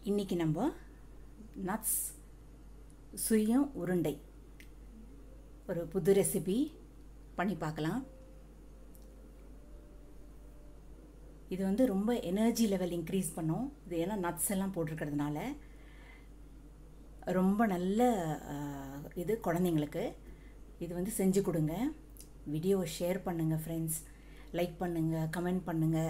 இன்றைக்கி நம்ம நட்ஸ் சுயம் உருண்டை ஒரு புது ரெசிபி பண்ணி பார்க்கலாம் இது வந்து ரொம்ப எனர்ஜி லெவல் இன்க்ரீஸ் பண்ணும் இது ஏன்னா நட்ஸ் எல்லாம் போட்டிருக்கிறதுனால ரொம்ப நல்ல அஹ், இது குழந்தைங்களுக்கு இது வந்து செஞ்சு கொடுங்க வீடியோவை ஷேர் பண்ணுங்கள் ஃப்ரெண்ட்ஸ் லைக் பண்ணுங்கள் கமெண்ட் பண்ணுங்கள்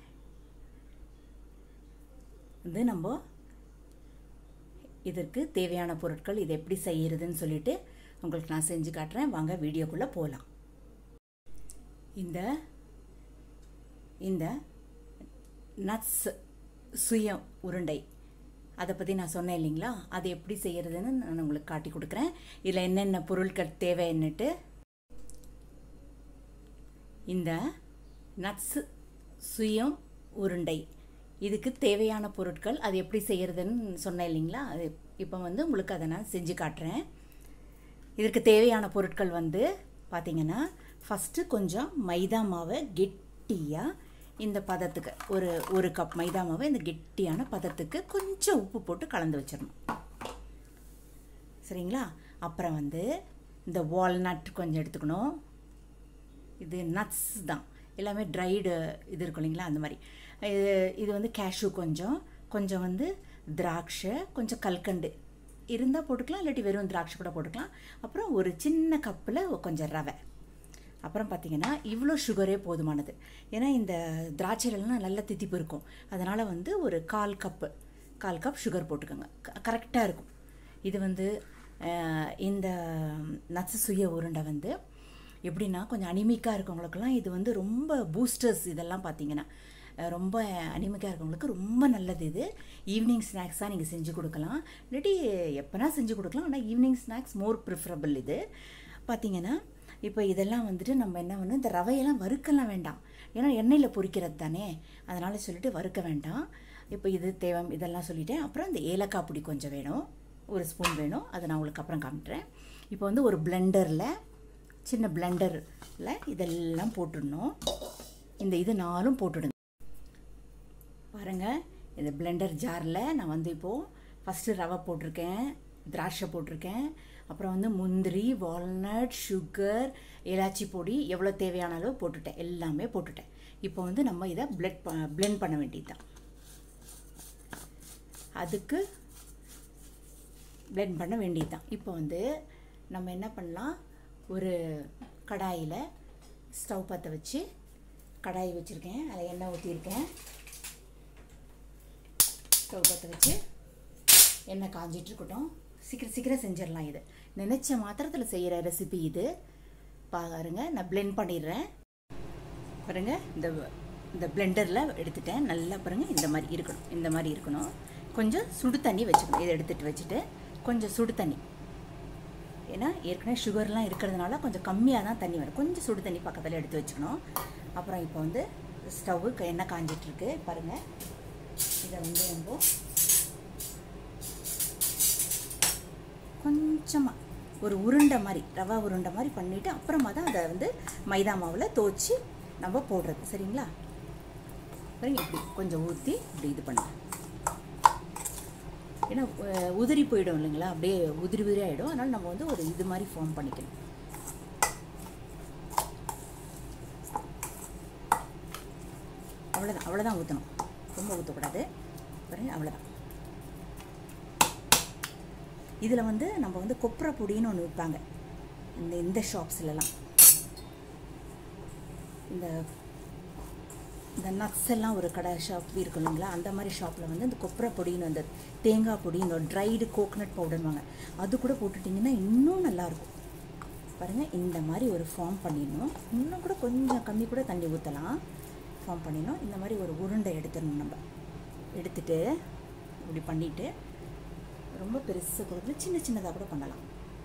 வந்து நம்ம இதற்கு தேவையான பொருட்கள் இது எப்படி செய்யறதுன்னு சொல்லிட்டு உங்களுக்கு நான் செஞ்சு காட்டுறேன் வாங்க வீடியோக்குள்ளே போகலாம் இந்த இந்த நட்ஸ் சுய உருண்டை அதை பற்றி நான் சொன்னேன் இல்லைங்களா அது எப்படி செய்யறதுன்னு நான் உங்களுக்கு காட்டி கொடுக்குறேன் இதில் என்னென்ன பொருட்கள் தேவைன்னுட்டு இந்த நட்ஸ் சுயம் உருண்டை இதுக்கு தேவையான பொருட்கள் அது எப்படி செய்யறதுன்னு சொன்னேன் இல்லைங்களா அது இப்போ வந்து உங்களுக்கு அதை நான் செஞ்சு காட்டுறேன் இதற்கு தேவையான பொருட்கள் வந்து பார்த்தீங்கன்னா ஃபஸ்ட்டு கொஞ்சம் மைதா மாவை கெட்டியாக இந்த பதத்துக்கு ஒரு ஒரு கப் மைதா மாவை இந்த கெட்டியான பதத்துக்கு கொஞ்சம் உப்பு போட்டு கலந்து வச்சிடணும் சரிங்களா அப்புறம் வந்து இந்த வால்நட் கொஞ்சம் எடுத்துக்கணும் இது நட்ஸ் தான் எல்லாமே ட்ரைடு இது இருக்கும் இல்லைங்களா அந்த மாதிரி இது இது வந்து கேஷ்யூ கொஞ்சம் கொஞ்சம் வந்து திராட்சை கொஞ்சம் கல்கண்டு இருந்தால் போட்டுக்கலாம் இல்லாட்டி வெறும் திராட்சை கூட போட்டுக்கலாம் அப்புறம் ஒரு சின்ன கப்பில் கொஞ்சம் ரவை அப்புறம் பார்த்தீங்கன்னா இவ்வளோ சுகரே போதுமானது ஏன்னா இந்த திராட்சையிலலாம் நல்ல தித்திப்பு இருக்கும் அதனால் வந்து ஒரு கால் கப்பு கால் கப் சுகர் போட்டுக்கோங்க கரெக்டாக இருக்கும் இது வந்து அஹ், இந்த நட்ஸ் சுய உருண்டை வந்து எப்படின்னா கொஞ்சம் அனிமிக்காக இருக்கவங்களுக்கெல்லாம் இது வந்து ரொம்ப பூஸ்டர்ஸ் இதெல்லாம் பார்த்தீங்கன்னா அஹ், ரொம்ப அனிமிக்காக இருக்கவங்களுக்கு ரொம்ப நல்லது இது ஈவினிங் ஸ்நாக்ஸாக நீங்கள் செஞ்சு கொடுக்கலாம் இல்லாட்டி எப்போனா செஞ்சு கொடுக்கலாம் ஆனால் ஈவினிங் ஸ்நாக்ஸ் மோர் ப்ரிஃபரபிள் இது பார்த்தீங்கன்னா இப்போ இதெல்லாம் வந்துட்டு நம்ம என்ன பண்ணணும் இந்த ரவையெல்லாம் வறுக்கலாம் வேண்டாம் ஏன்னா எண்ணெயில் பொரிக்கிறது தானே அதனால் சொல்லிட்டு வறுக்க வேண்டாம் இப்போ இது தேவை இதெல்லாம் சொல்லிட்டேன் அப்புறம் இந்த ஏலக்காய் பொடி கொஞ்சம் வேணும் ஒரு ஸ்பூன் வேணும் அதை நான் உங்களுக்கு அப்புறம் காமிட்டுறேன் இப்போ வந்து ஒரு பிளெண்டரில் சின்ன பிளெண்டரில் இதெல்லாம் போட்டுடணும் இந்த இது நாலும் போட்டுடுங்க பாருங்கள் இந்த பிளெண்டர் ஜாரில் நான் வந்து இப்போது ஃபஸ்ட்டு ரவை போட்டிருக்கேன் திராட்சை போட்டிருக்கேன் அப்புறம் வந்து முந்திரி வால்நட் சுகர் ஏலாச்சி பொடி எவ்வளோ தேவையான அளவு போட்டுட்டேன் எல்லாமே போட்டுட்டேன் இப்போ வந்து நம்ம இதை பிளட் பிளெண்ட் பண்ண வேண்டியது தான் அதுக்கு பிளெண்ட் பண்ண வேண்டியது தான் இப்போ வந்து நம்ம என்ன பண்ணலாம் ஒரு கடாயில் ஸ்டவ் பற்ற வச்சு கடாய் வச்சுருக்கேன் அதில் எண்ணெய் ஊற்றிருக்கேன் ஸ்டவ் பற்ற வச்சு எண்ணெய் காஞ்சிட்டு இருக்கட்டும் சீக்கிரம் சீக்கிரம் செஞ்சிடலாம் இது நினச்ச மாத்திரத்தில் செய்கிற ரெசிபி இது பாருங்க நான் பிளெண்ட் பண்ணிடுறேன் பாருங்க இந்த இந்த பிளெண்டரில் எடுத்துட்டேன் நல்லா பாருங்க இந்த மாதிரி இருக்கணும் இந்த மாதிரி இருக்கணும் கொஞ்சம் சுடு தண்ணி வச்சுக்கணும் இதை எடுத்துகிட்டு வச்சுட்டு கொஞ்சம் சுடு தண்ணி ஏன்னா ஏற்கனவே சுகர்லாம் இருக்கிறதுனால கொஞ்சம் கம்மியாக தான் தண்ணி வரும் கொஞ்சம் சுடு தண்ணி பக்கத்தில் எடுத்து வச்சுக்கணும் அப்புறம் இப்போ வந்து ஸ்டவ்வு எண்ணெய் காஞ்சிட்ருக்கு பாருங்கள் இதை வந்து நம்ம கொஞ்சமாக ஒரு உருண்டை மாதிரி ரவா உருண்டை மாதிரி பண்ணிவிட்டு அப்புறமா தான் அதை வந்து மைதா மாவில் தோச்சி நம்ம போடுறது சரிங்களா பாருங்க இப்படி கொஞ்சம் ஊற்றி இப்படி இது பண்ணுங்க ஏன்னா அஹ், உதிரி போயிடும் இல்லைங்களா அப்படியே உதிரி உதிரி ஆகிடும் அதனால் நம்ம வந்து ஒரு இது மாதிரி ஃபார்ம் பண்ணிக்கணும் அவ்வளோதான் அவ்வளோதான் ஊற்றணும் ரொம்ப ஊற்றக்கூடாது பாருங்க அவ்வளோதான் இதில் வந்து நம்ம வந்து கொப்பரை பொடின்னு ஒன்று விற்பாங்க இந்த இந்த ஷாப்ஸ்லலாம் இந்த இந்த நட்ஸ் எல்லாம் ஒரு கடை ஷாப் இருக்கும் இல்லைங்களா அந்த மாதிரி ஷாப்பில் வந்து இந்த கொப்பரை பொடின்னு இந்த தேங்காய் பொடி இந்த ட்ரைடு கோகனட் பவுடர்வாங்க அது கூட போட்டுட்டிங்கன்னா இன்னும் நல்லாயிருக்கும் பாருங்கள் இந்த மாதிரி ஒரு ஃபார்ம் பண்ணிடணும் இன்னும் கூட கொஞ்சம் கம்மி கூட தண்ணி ஊற்றலாம் ஃபார்ம் பண்ணிடணும் இந்த மாதிரி ஒரு உருண்டை எடுத்துடணும் நம்ம எடுத்துட்டு இப்படி பண்ணிவிட்டு ரொம்ப பெருசாக கூட சின்ன சின்னதாக கூட பண்ணலாம்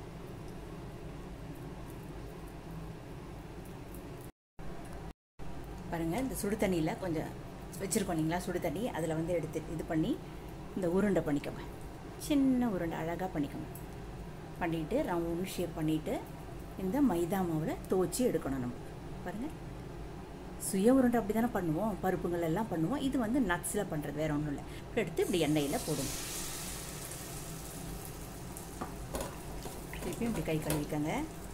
பாருங்கள் இந்த சுடு தண்ணியில் கொஞ்சம் வச்சுருக்கோம் இல்லைங்களா சுடு தண்ணி அதில் வந்து எடுத்து இது பண்ணி இந்த உருண்டை பண்ணிக்கோங்க சின்ன உருண்டை அழகாக பண்ணிக்கோங்க பண்ணிவிட்டு ரவுண்ட் ஷேப் பண்ணிவிட்டு இந்த மைதா மாவில் துவச்சி எடுக்கணும் நம்ம பாருங்கள் சுய உருண்டை அப்படி தானே பண்ணுவோம் பருப்புங்கள் எல்லாம் பண்ணுவோம் இது வந்து நட்ஸில் பண்ணுறது வேற ஒன்றும் இல்லை இப்படி எடுத்து இப்படி எண்ணெயில் போடுங்க திருப்பியும் இப்படி கை கழுவிக்கங்க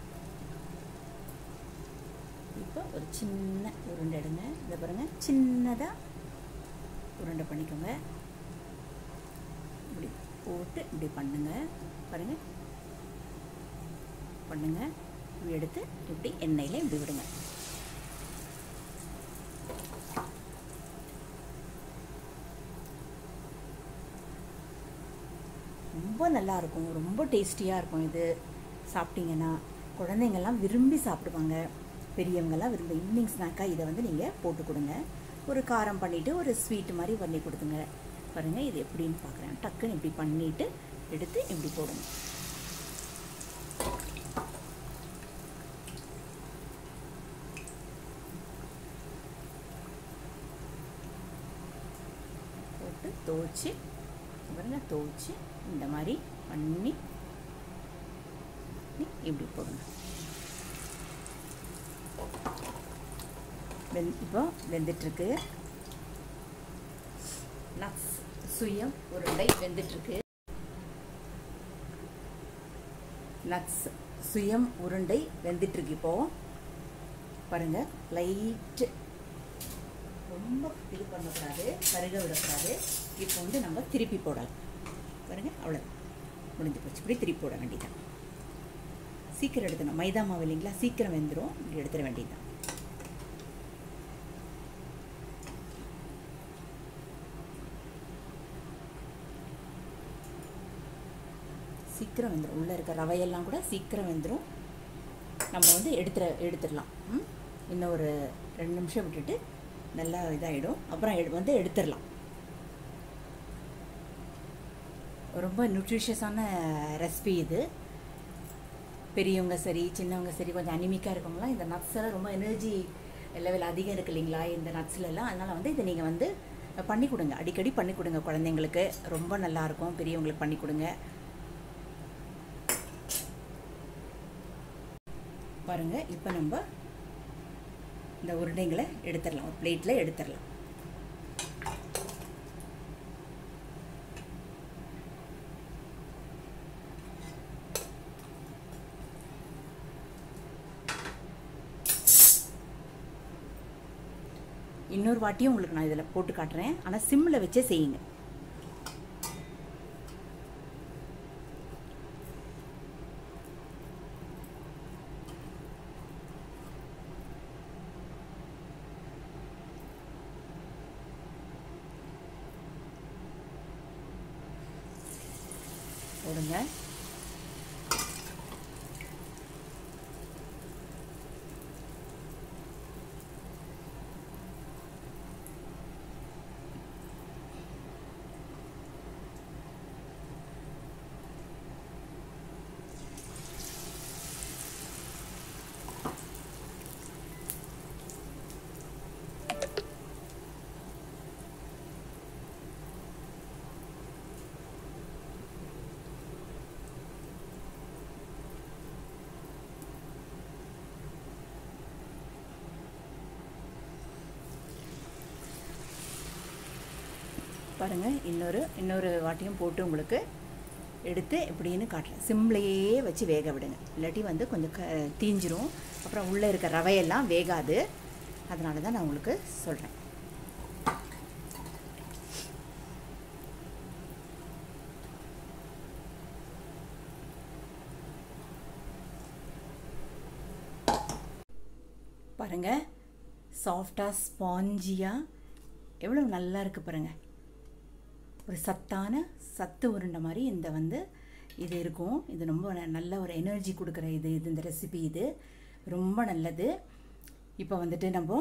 இப்போ ஒரு சின்ன உருண்டை எடுங்க இதை பாருங்கள் சின்னதாக உருண்டை பண்ணிக்கோங்க இப்படி போட்டு இப்படி பண்ணுங்க பாருங்கள் பண்ணுங்க இப்படி எடுத்து இப்படி எண்ணெயில் இப்படி விடுங்க ரொம்ப நல்லா இருக்கும் ரொம்ப டேஸ்டியாக இருக்கும் இது சாப்பிட்டீங்கன்னா குழந்தைங்கள்லாம் விரும்பி சாப்பிடுவாங்க பெரியவங்கெல்லாம் விரும்பி ஈவினிங் ஸ்நாக்காக இதை வந்து நீங்கள் போட்டு கொடுங்க ஒரு காரம் பண்ணிவிட்டு ஒரு ஸ்வீட் மாதிரி பண்ணி கொடுத்துங்க பாருங்கள் இது எப்படின்னு பார்க்குறேன் டக்குன்னு இப்படி பண்ணிவிட்டு எடுத்து இப்படி போடுங்க போட்டு துவைச்சி பாருங்க துவைச்சி இந்த மாதிரி பண்ணி இப்படி போடுங்க வெந் இப்போ வெந்துட்டுருக்கு நட்ஸ் சுயம் உருண்டை வெந்துட்டுருக்கு நட்ஸ் சுயம் உருண்டை வெந்துட்டுருக்கு இப்போ பாருங்க லைட்டு ரொம்ப இது பண்ணக்கூடாது கருக விடக்கூடாது இப்போ வந்து நம்ம திருப்பி போடலாம் பாருங்க அவ்வளோ முடிஞ்சு போச்சு இப்படி திருப்பி போட வேண்டியதான் சீக்கிரம் எடுக்கணும் மைதா மாவு இல்லைங்களா சீக்கிரம் வெந்துடும் இப்படி எடுத்துட வேண்டியதுதான் சீக்கிரம் வெந்துடும் உள்ளே இருக்க ரவையெல்லாம் கூட சீக்கிரம் வெந்துடும் நம்ம வந்து எடுத்துட எடுத்துடலாம் ம்? இன்னும் ஒரு ரெண்டு நிமிஷம் விட்டுட்டு நல்லா இதாகிடும் அப்புறம் எடு வந்து எடுத்துடலாம் ரொம்ப நியூட்ரிஷியஸான ரெசிபி இது பெரியவங்க சரி சின்னவங்க சரி கொஞ்சம் அனிமிக்காக இருக்கவங்களாம் இந்த நட்ஸ் எல்லாம் ரொம்ப எனர்ஜி லெவல் அதிகம் இருக்கு இல்லைங்களா இந்த நட்ஸ்ல எல்லாம் அதனால் வந்து இதை நீங்கள் வந்து பண்ணி கொடுங்க அடிக்கடி பண்ணி கொடுங்க குழந்தைங்களுக்கு ரொம்ப நல்லாயிருக்கும் பெரியவங்களுக்கு பண்ணி கொடுங்க பாருங்க இப்போ நம்ம இந்த உருண்டைங்களை எடுத்துடலாம் ஒரு பிளேட்டில் எடுத்துடலாம் இன்னொரு வாட்டியும் உங்களுக்கு நான் இதில் போட்டு காட்டுறேன் ஆனால் சிம்மில் வச்சே செய்யுங்க போடுங்க பாருங்கள் இன்னொரு இன்னொரு வாட்டியும் போட்டு உங்களுக்கு எடுத்து எப்படின்னு காட்டுறேன் சிம்லேயே வச்சு வேக விடுங்க இல்லாட்டி வந்து கொஞ்சம் க தீஞ்சிரும் அப்புறம் உள்ளே இருக்க ரவையெல்லாம் வேகாது அதனால தான் நான் உங்களுக்கு சொல்கிறேன் பாருங்கள் சாஃப்டாக ஸ்பாஞ்சியாக எவ்வளோ நல்லா இருக்குது பாருங்கள் ஒரு சத்தான சத்து உருண்டை மாதிரி இந்த வந்து இது இருக்கும் இது ரொம்ப ந- நல்ல ஒரு எனர்ஜி கொடுக்குற இது இது இந்த ரெசிபி இது ரொம்ப நல்லது இப்போ வந்துட்டு நம்ம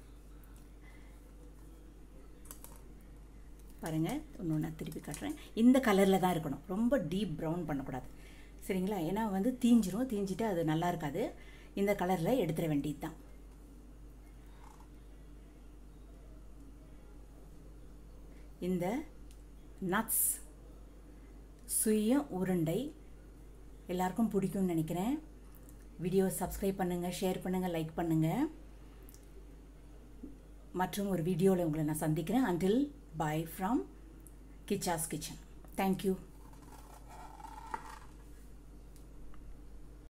பாருங்கள் ஒன்று நான் திருப்பி காட்டுறேன் இந்த கலரில் தான் இருக்கணும் ரொம்ப டீப் ப்ரௌன் பண்ணக்கூடாது சரிங்களா ஏன்னா வந்து தீஞ்சிரும் தீஞ்சிட்டு அது நல்லா இருக்காது இந்த கலரில் எடுத்துட வேண்டியது தான் இந்த நட்ஸ் சுய உருண்டை எல்லாருக்கும் பிடிக்கும்னு நினைக்கிறேன் வீடியோ சப்ஸ்கிரைப் பண்ணுங்கள் ஷேர் பண்ணுங்கள் லைக் பண்ணுங்கள் மற்றும் ஒரு வீடியோவில் உங்களை நான் சந்திக்கிறேன் until bye from Kicha's kitchen thank you